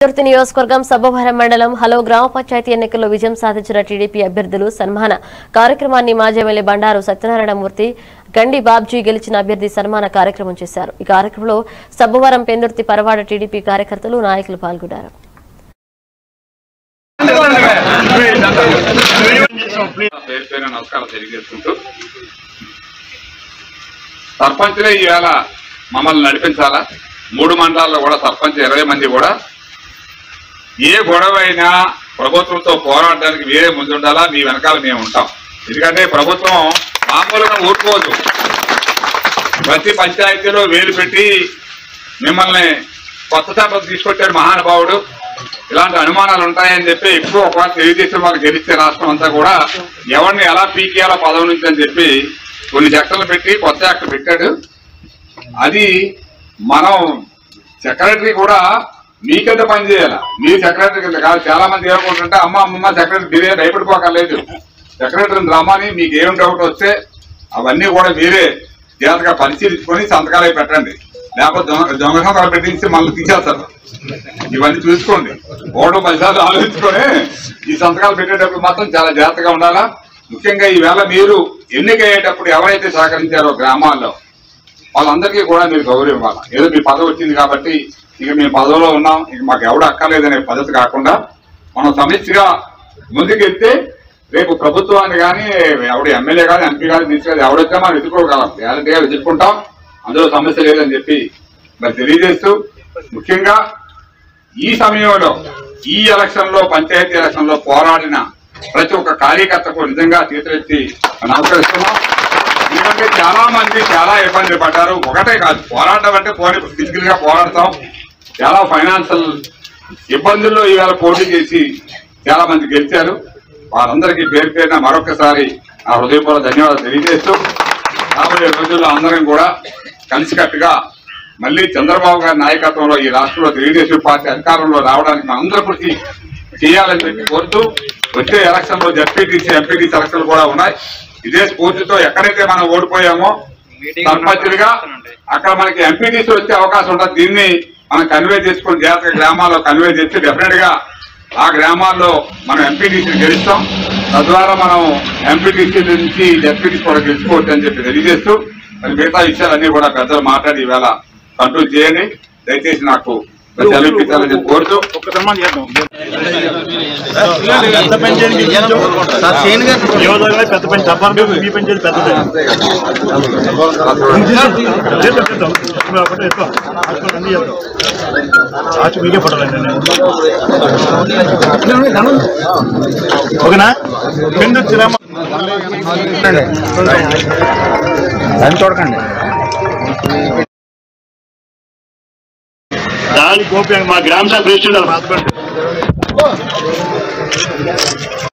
తుర్తి నియోజకవర్గం సబ్బవరం మండలం హలో గ్రామ పంచాయతీ ఎన్నికల్లో విజయం సాధించిన టీడీపీ అభ్యర్థులు సన్మాన కార్యక్రమాన్ని మాజీ ఎమ్మెల్యే బండారు సత్యనారాయణమూర్తి గండి బాబ్జీ గెలిచిన అభ్యర్థి సన్మాన కార్యక్రమం చేశారు ఈ కార్యక్రమంలో సబ్బవరం పెందుర్తి పరవాడ టీడీపీ కార్యకర్తలు నాయకులు పాల్గొన్నారు పేరు పేరు నమస్కారం తెలియజేసుకుంటూ సర్పంచ్లే ఇవాళ మమ్మల్ని నడిపించాలా మూడు మండలాల్లో కూడా సర్పంచ్ ఇరవై మంది కూడా ఏ గొడవ అయినా ప్రభుత్వంతో పోరాడడానికి వేరే ముందుండాలా మీ వెనకాల మేము ఉంటాం ఎందుకంటే ప్రభుత్వం మామూలుగా ఊరుకోదు ప్రతి పంచాయతీలో వేలు పెట్టి మిమ్మల్ని కొత్త చట్టం తీసుకొచ్చాడు మహానుభావుడు ఇలాంటి అనుమానాలు ఉంటాయని చెప్పి ఎక్కువ ఒకవేళ తెలుగుదేశం వాళ్ళు గెలిస్తే రాష్ట్రం అంతా కూడా ఎవరిని ఎలా పీకేయాలో పదవి నుంచి అని చెప్పి కొన్ని చట్టాలు పెట్టి కొత్త యాక్ట్ పెట్టాడు అది మనం సెక్రటరీ కూడా మీకెంత పని చేయాలి మీరు సెక్రటరీ కింద కాదు చాలా మంది ఏమనుకుంటుంటే అమ్మ అమ్మమ్మ సెక్రటరీ మీరే భయపడిపోకర్లేదు సెక్రటరీని రమ్మని మీకు ఏం డౌట్ వస్తే అవన్నీ కూడా మీరే జాగ్రత్తగా పరిశీలించుకొని సంతకాలు అవి పెట్టండి లేకపోతే దొంగ దొంగ సంతకాలు పెట్టించి మళ్ళీ తీసేస్తారు ఇవన్నీ చూసుకోండి ఓటు పదిసార్లు ఆలోచించుకొని ఈ సంతకాలు పెట్టేటప్పుడు మాత్రం చాలా జాగ్రత్తగా ఉండాలా ముఖ్యంగా ఈవేళ మీరు ఎన్నికయ్యేటప్పుడు ఎవరైతే సహకరించారో గ్రామాల్లో వాళ్ళందరికీ కూడా మీరు గౌరవం ఇవ్వాలి ఏదో మీ పదవి వచ్చింది కాబట్టి ఇక మేము పదవిలో ఉన్నాం ఇక మాకు ఎవడు అక్కర్లేదనే పద్ధతి కాకుండా మనం సమస్యగా ముందుకెళ్తే రేపు ప్రభుత్వాన్ని కానీ ఎవడు ఎమ్మెల్యే కానీ ఎంపీ కానీ తీసుకెళ్ళి ఎవడొచ్చినా మనం ఎదుర్కోగలం గ్యారంటీగా ఎదుర్కొంటాం అందులో సమస్య లేదని చెప్పి మరి తెలియజేస్తూ ముఖ్యంగా ఈ సమయంలో ఈ ఎలక్షన్ లో పంచాయతీ ఎలక్షన్ లో పోరాడిన ప్రతి ఒక్క కార్యకర్తకు నిజంగా చేతులెత్తి నమస్కరిస్తున్నాం ఎందుకంటే చాలా మంది చాలా ఇబ్బందులు పడ్డారు ఒకటే కాదు పోరాటం అంటే పోనీ ఫిజికల్ గా పోరాడతాం చాలా ఫైనాన్షియల్ ఇబ్బందుల్లో ఈవేళ పోటీ చేసి చాలా మంది గెలిచారు వారందరికీ పేరు పేరున మరొకసారి ఆ హృదయపూర్వక ధన్యవాదాలు తెలియజేస్తూ రాబోయే రోజుల్లో అందరం కూడా కలిసికట్టుగా మళ్ళీ చంద్రబాబు గారి నాయకత్వంలో ఈ రాష్ట్రంలో తెలుగుదేశం పార్టీ అధికారంలో రావడానికి మనందరూ కృషి చేయాలని చెప్పి కోరుతూ వచ్చే ఎలక్షన్ లో జడ్పీటీసీ ఎంపీటీసీ ఎలక్షన్లు కూడా ఉన్నాయి ఇదే స్ఫూర్తితో ఎక్కడైతే మనం ఓడిపోయామో సర్పంచులుగా అక్కడ మనకి ఎంపీటీసీ వచ్చే అవకాశం ఉంటుంది దీన్ని మనం కన్వే చేసుకుని జాగ్రత్తగా గ్రామాల్లో కన్వే చేస్తే డెఫినెట్ గా ఆ గ్రామాల్లో మనం ఎంపీటీసీ గెలుస్తాం తద్వారా మనం ఎంపీటీసీ నుంచి జడ్పీటీసీ కూడా గెలుచుకోవచ్చు అని చెప్పి తెలియజేస్తూ మరి మిగతా విషయాలన్నీ కూడా పెద్దలు మాట్లాడి ఈవేళ కంట్రోల్ చేయండి దయచేసి నాకు సెలవు ఇప్పించాలని చెప్పి కోరుతూ పెద్ద పెంచేది నియోజకవర్గంలో పెద్ద పెంచి డబ్బాలు మీ పెంచేది పెద్దది చేద్దాం, చేద్దాం. ఇప్పుడు ఒకటి ఎక్కువ. ఆచుకోండి, అన్ని చేద్దాం. ఆచు మీకే పడాలండి ఓకేనా కింద చిరామ చూడకండి దాని గోప్యంగా మా గ్రామ సభ ప్రెసిడెంట్ రాసుకోండి